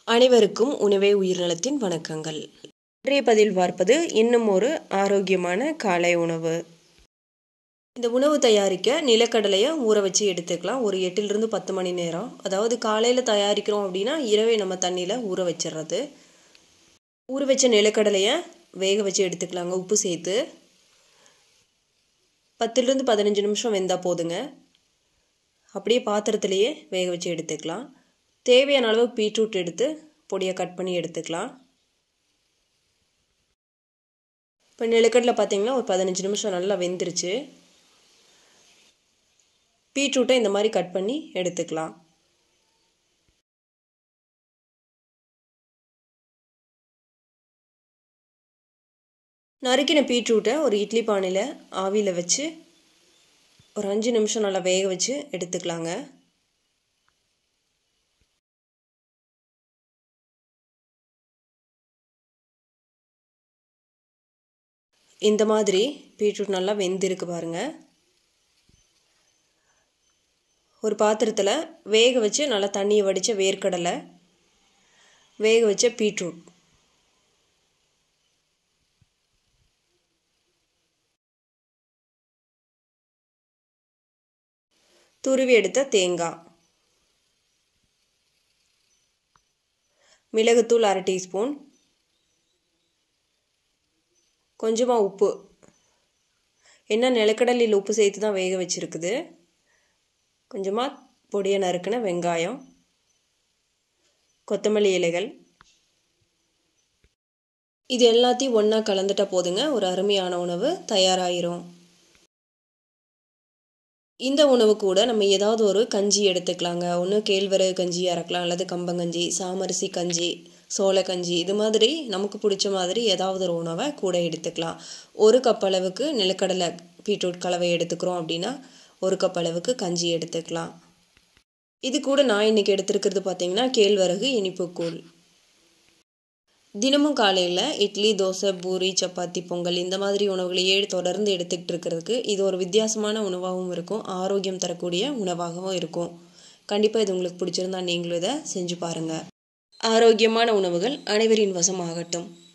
அனைவருக்கும் உணவே உயிர்நலத்தின் வணக்கங்கள் இன்றைய பதில் பார்ப்பது இன்னும் ஒரு ஆரோக்கியமான காலை உணவு இந்த உணவு தயாரிக்க நிலக்கடலையை ஊற வச்சு எடுத்துக்கலாம் ஒரு எட்டிலிருந்து பத்து மணி நேரம் அதாவது காலையில் தயாரிக்கிறோம் அப்படின்னா இரவே நம்ம தண்ணியில் ஊற வச்சிடுறது ஊற வச்ச நிலக்கடலையை வேக வச்சு எடுத்துக்கலாங்க உப்பு சேர்த்து பத்துலேருந்து பதினஞ்சு நிமிஷம் வெந்தால் போதுங்க அப்படியே பாத்திரத்துலேயே வேக வச்சு எடுத்துக்கலாம் தேவையான அளவு பீட்ரூட் எடுத்து பொடியை கட் பண்ணி எடுத்துக்கலாம் இப்போ நிலக்கடலை பார்த்தீங்கன்னா ஒரு பதினஞ்சு நிமிஷம் நல்லா வெந்துருச்சு பீட்ரூட்டை இந்த மாதிரி கட் பண்ணி எடுத்துக்கலாம் நறுக்கின பீட்ரூட்டை ஒரு இட்லி பானையில் ஆவியில் வச்சு ஒரு அஞ்சு நிமிஷம் நல்லா வேக வச்சு எடுத்துக்கலாங்க இந்த மாதிரி பீட்ரூட் நல்லா வெந்திருக்கு பாருங்கள் ஒரு பாத்திரத்தில் வேக வச்சு நல்லா தண்ணியை வடித்த வேர்க்கடலை வேக வச்ச பீட்ரூட் துருவி எடுத்த தேங்காய் மிளகுத்தூள் அரை டீஸ்பூன் கொஞ்சமாக உப்பு என்ன நிலக்கடலில் உப்பு சேர்த்து தான் வேக வச்சுருக்குது கொஞ்சமாக பொடியை நறுக்கின வெங்காயம் கொத்தமல்லி இலைகள் இது எல்லாத்தையும் ஒன்றா கலந்துட்டா போதுங்க ஒரு அருமையான உணவு தயாராகிரும் இந்த உணவு கூட நம்ம ஏதாவது ஒரு கஞ்சி எடுத்துக்கலாங்க ஒன்று கேழ்வரகு கஞ்சியாக இருக்கலாம் அல்லது கம்பங்கஞ்சி சாமரிசி கஞ்சி சோளக்கஞ்சி இது மாதிரி நமக்கு பிடிச்ச மாதிரி ஏதாவது ஒரு உணவை கூட எடுத்துக்கலாம் ஒரு கப் அளவுக்கு நிலக்கடலை பீட்ரூட் கலவை எடுத்துக்கிறோம் அப்படின்னா ஒரு கப் அளவுக்கு கஞ்சி எடுத்துக்கலாம் இது கூட நான் இன்றைக்கி எடுத்துருக்கிறது பார்த்திங்கன்னா கேழ்வரகு இனிப்புக்கூழ் தினமும் காலையில் இட்லி தோசை பூரி சப்பாத்தி பொங்கல் இந்த மாதிரி உணவுகளையே தொடர்ந்து எடுத்துக்கிட்டு இருக்கிறதுக்கு இது ஒரு வித்தியாசமான உணவாகவும் இருக்கும் ஆரோக்கியம் தரக்கூடிய உணவாகவும் இருக்கும் கண்டிப்பாக இது உங்களுக்கு பிடிச்சிருந்தா நீங்களும் இதை செஞ்சு பாருங்கள் ஆரோக்கியமான உணவுகள் அனைவரின் வசமாகட்டும்